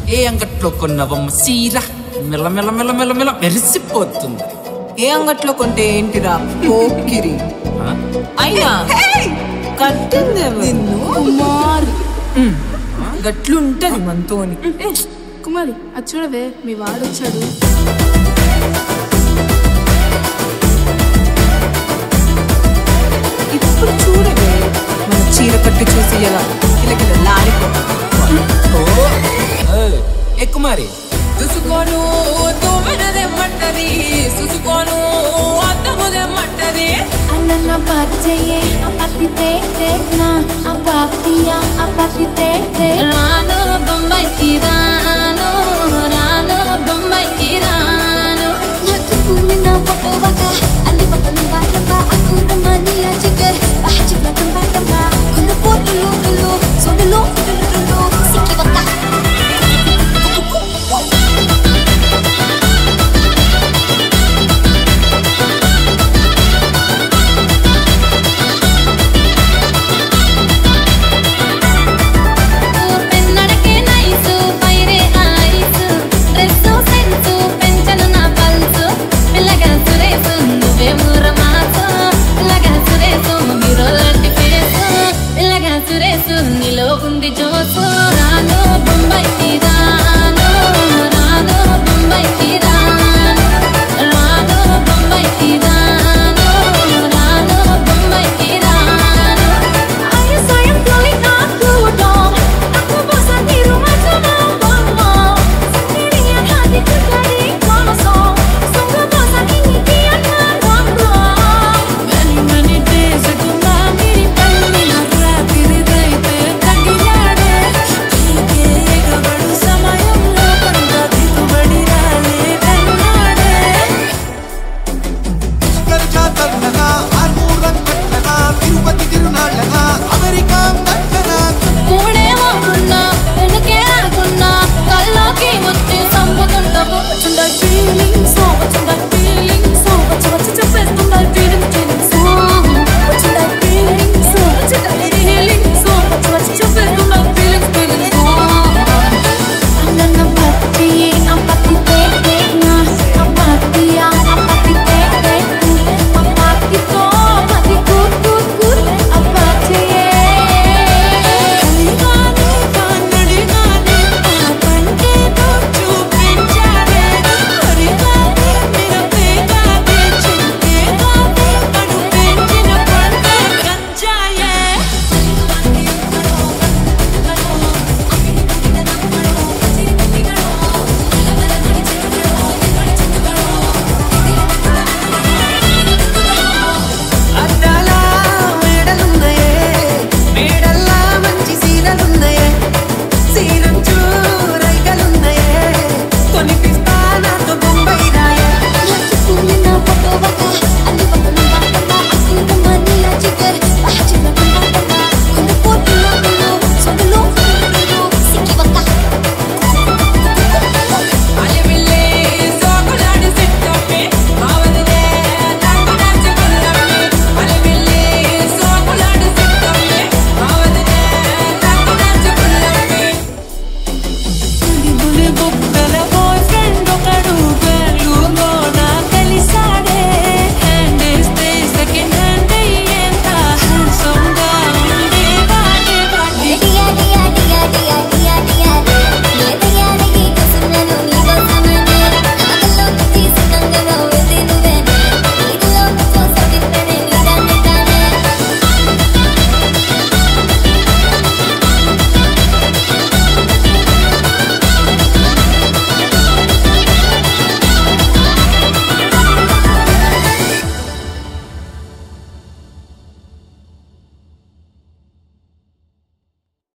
ఏ అంగట్లో కొన్నవమ్మ సీర మెల్ల మెల్ల మెల్ల మెల్ల మెల్ల మెరిసిపోతుంది ఏ అంగట్లో కొంటే ఏంటిరా పోకిరి ఆ? అయినా కట్టింది నిన్ను కుమార్ గట్లుంటది మనతోని ఏ, కుమారి అది చూడవే మీ వాడు వచ్చాడు ఇప్పుడు చూడవే మన చీర కట్టి చూసి ఎలా కిలకిల లాలిపో ఏయ్, ఏ కుమారి చూసుకోను తోమెనదేమంటది చూసుకోను అద్దముదేమంటది అన్న పచ్చయ్యే అపతి తేనా అపాపియా అపతి తే రాను బొంబాయికి రాను రాను బొంబాయికి రాను నాకు నా ఫోటో వక అల్లి పక్కన బాటక అకుర మనీయ జిగర్ బాచి పక్కన బాటక కొన పోటులు లు సోడులు లు సిక్కి వక పెన్నడకే నైసు పైరే ఐసు డ్రెస్సు సెన్సు పెంచను నా పల్సు పిల్లగా సురేసు నువ్వే ఊరమాసు పిల్లగా సురేసు హీరోలాంటి ఫేసు పిల్లగా సురేసు నీలో ఉంది జోసు రాను బొంబాయికి రాను రాను బొంబాయికి రాను రాను బొంబాయికి రాను రాను బొంబాయికి రాను Ayos sayang tuloy na tulong Ako po sa tiro matulong mo Sandiri ang hati ko dari konosong Sungguh po sa kinikian na rongrong Many many days ago mamiri పల్లి రాత్రిదైతే తగిలాడే నీకే ఎగబడు సమయంలో కొంత దిగుబడి రాలేదన్నాడే పుష్కర్ జాతరలగా ఆర్మూరం కట్టగా తిరుపతి తిరునాళ్ళగా అమెరికా దక్కగా మూడేమో ఉన్నా వెనుకే అనుకున్నా కల్లోకి వచ్చి సంపుతుంటావు చుండ ఫీలింగ్ సో చుండ ఫీలింగ్ సో వచ్చి వచ్చి చెప్పేస్తుండ ఫీలింగ్ ఫీలింగ్ సో చుండ ఫీలింగ్ సో చుండ ఫీలింగ్ సో వచ్చి వచ్చి చెప్పేస్తుండ ఫీలింగ్ ఫీలింగ్ సో అన్న పత్తి అపతి తేనా అపతియా అపతి తే అపతితో పతి కూర్ కూర్ కూర్ అపతియే కలిగానే కన్నడిగానే ఆ కంటేతో చూపించాడే హరిగానే మిరపేగానే చింతేగానే కడు పెంచిన పంట గంజాయే అద్దాల మేడలున్నాయే మేడల్లా మంచి సీరలున్నాయే సీరంచు రైకలున్నాయే కొనిపిస్తా నాతో బొంబాయి రాయే నా ఫోటో వక అల్లి పక్కన బాటక అకుర మనీయ జిగర్ బాచి పక్కన బాటక కొన పోటులు లు సోడులు లు సిక్కి వక అలివిల్లే సోకులాడి సిట్టమ్మి మావదిలే తంగు డాన్స్ కొల్లమ్మి అలివిల్లే సోకులాడి సిట్టమ్మి మావదిలే తంగు డాన్స్ కొల్లమ్మి బులి బులి బొబ్బ